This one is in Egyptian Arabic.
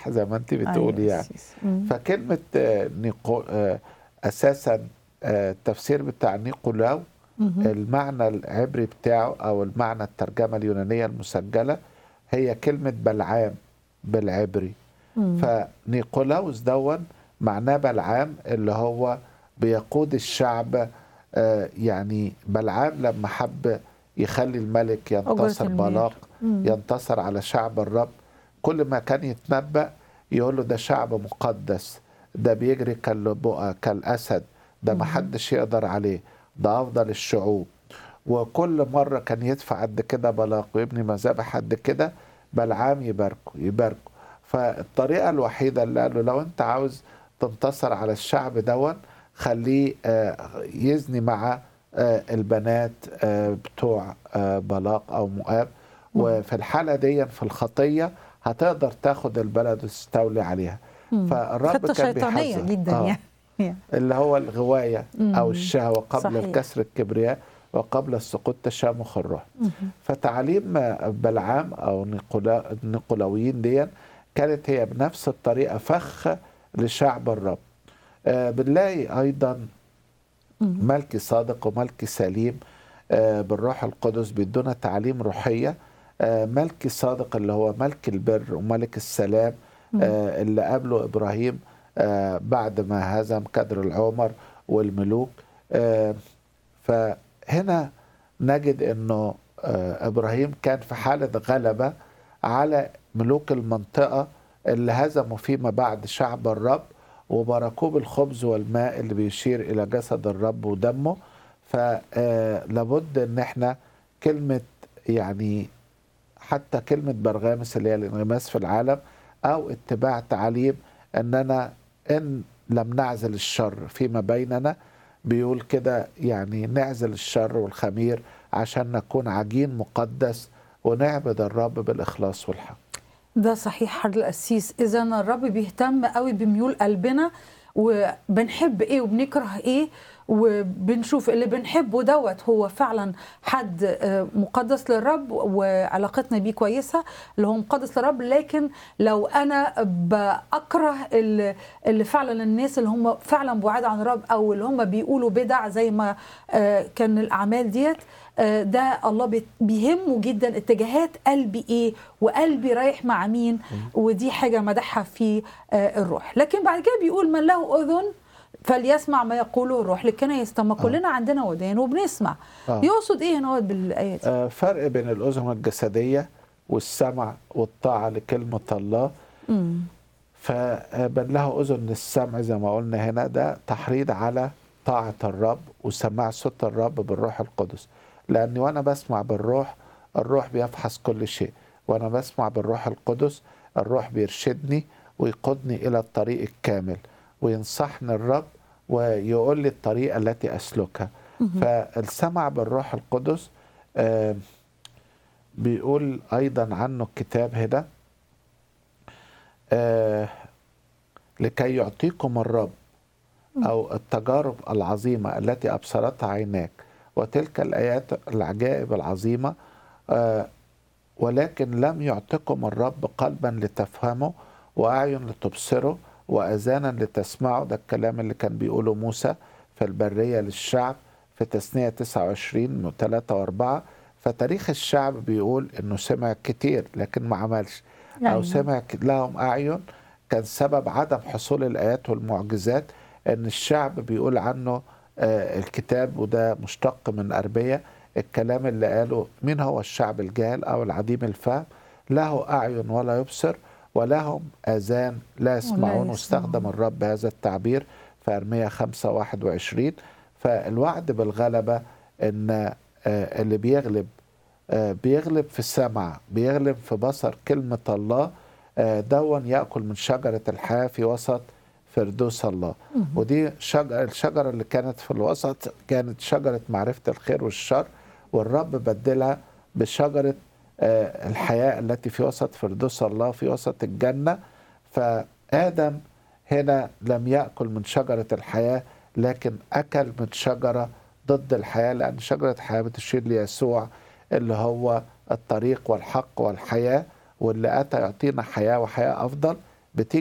صح زي ما انت بتقولي أيوة يعني أسيس. مم. فكلمة آه، نيقو آه، أساسا آه، التفسير بتاع نيقولاو مهم. المعنى العبري بتاعه أو المعنى الترجمة اليونانية المسجلة هي كلمة بلعام بالعبري مم. فنيقولاوس دون معناه بلعام اللي هو بيقود الشعب آه، يعني بلعام لما حب يخلي الملك ينتصر أجرة المال. بلاق مم. ينتصر على شعب الرب كل ما كان يتنبأ يقول له ده شعب مقدس ده بيجري كالبؤة كالأسد ده محدش يقدر عليه ده أفضل الشعوب وكل مرة كان يدفع قد كده بلاق ويبني مذابح قد كده بلعام يباركه يباركه فالطريقة الوحيدة اللي قال له لو أنت عاوز تنتصر على الشعب دون خليه آه، يزني مع آه، البنات آه، بتوع آه، بلاق أو مؤاب وفي الحالة دي في الخطية هتقدر تاخد البلد وتستولي عليها مم. فالرب خطة كان شيطانية بيحذر جدا آه. يعني اللي هو الغواية أو مم. الشهوة قبل صحيح. الكسر الكبرياء وقبل السقوط تشامخ الروح مهم. فتعاليم بلعام أو نيقولا- النيقولاويين دي كانت هي بنفس الطريقة فخ لشعب الرب آه، بنلاقي أيضا مم. ملكي صادق وملكي سليم آه، بالروح القدس بيدونا تعليم روحية آه، ملكي صادق اللي هو ملك البر وملك السلام آه، اللي قابله إبراهيم آه، بعد ما هزم كدر العمر والملوك آه، فهنا نجد أنه آه، إبراهيم كان في حالة غلبة على ملوك المنطقة اللي هزموا فيما بعد شعب الرب وباركوه بالخبز والماء اللي بيشير إلى جسد الرب ودمه فلابد ان احنا كلمة يعني حتى كلمة برغامس اللي هي الانغماس في العالم او اتباع تعاليم اننا ان لم نعزل الشر فيما بيننا بيقول كده يعني نعزل الشر والخمير عشان نكون عجين مقدس ونعبد الرب بالإخلاص والحق ده صحيح حضر القسيس اذا الرب بيهتم قوي بميول قلبنا وبنحب ايه وبنكره ايه وبنشوف اللي بنحبه دوت هو فعلا حد آه، مقدس للرب وعلاقتنا بيه كويسه اللي هو مقدس للرب لكن لو انا بكره اللي اللي فعلا الناس اللي هم فعلا بعاد عن الرب او اللي هم بيقولوا بدع زي ما آه، كان الاعمال ديت آه، ده الله بي- بيهمه جدا اتجاهات قلبي ايه وقلبي رايح مع مين ودي حاجه مدحها في آه، الروح لكن بعد كده بيقول من له اذن فليسمع ما يقوله الروح للكنايس طب ما كلنا عندنا ودان وبنسمع آه. يقصد ايه هنا هو بالايه دي آه، فرق بين الأذن الجسدية والسمع والطاعة لكلمة الله مم. فمن له أذن للسمع زي ما قلنا هنا ده تحريض على طاعة الرب وسماع صوت الرب بالروح القدس لأني وأنا بسمع بالروح الروح بيفحص كل شيء وأنا بسمع بالروح القدس الروح بيرشدني ويقودني إلى الطريق الكامل وينصحني الرب ويقول لي الطريقة التي أسلكها فالسمع بالروح القدس آه، بيقول أيضا عنه الكتاب هنا آه، لكي يعطيكم الرب أو التجارب العظيمة التي أبصرتها عيناك وتلك الآيات العجائب العظيمة آه، ولكن لم يعطكم الرب قلبا لتفهموا وأعين لتبصروا وأذانا لتسمعوا ده الكلام اللي كان بيقوله موسى في البرية للشعب في تثنية 29 و3 و4 فتاريخ الشعب بيقول انه سمع كتير لكن ما عملش او أيوة. سمع ك- لهم اعين كان سبب عدم حصول الايات والمعجزات ان الشعب بيقول عنه آه، الكتاب وده مشتق من اربيه الكلام اللي قاله مين هو الشعب الجاهل او العديم الفهم له اعين ولا يبصر ولهم اذان لا يسمعون يسمعون. واستخدم الرب هذا التعبير في ارميه 5 21 فالوعد بالغلبه ان آه، اللي بيغلب آه، بيغلب في السمع بيغلب في بصر كلمة الله آه، دون يأكل من شجرة الحياة في وسط فردوس الله ودي شجرة الشجرة اللي كانت في الوسط كانت شجرة معرفة الخير والشر والرب بدلها بشجرة آه، الحياة التي في وسط فردوس الله في وسط الجنة فآدم هنا لم يأكل من شجرة الحياة لكن أكل من شجرة ضد الحياة لأن شجرة الحياة بتشير ليسوع اللي هو الطريق والحق والحياة واللي أتى يعطينا حياة وحياة أفضل بتيجي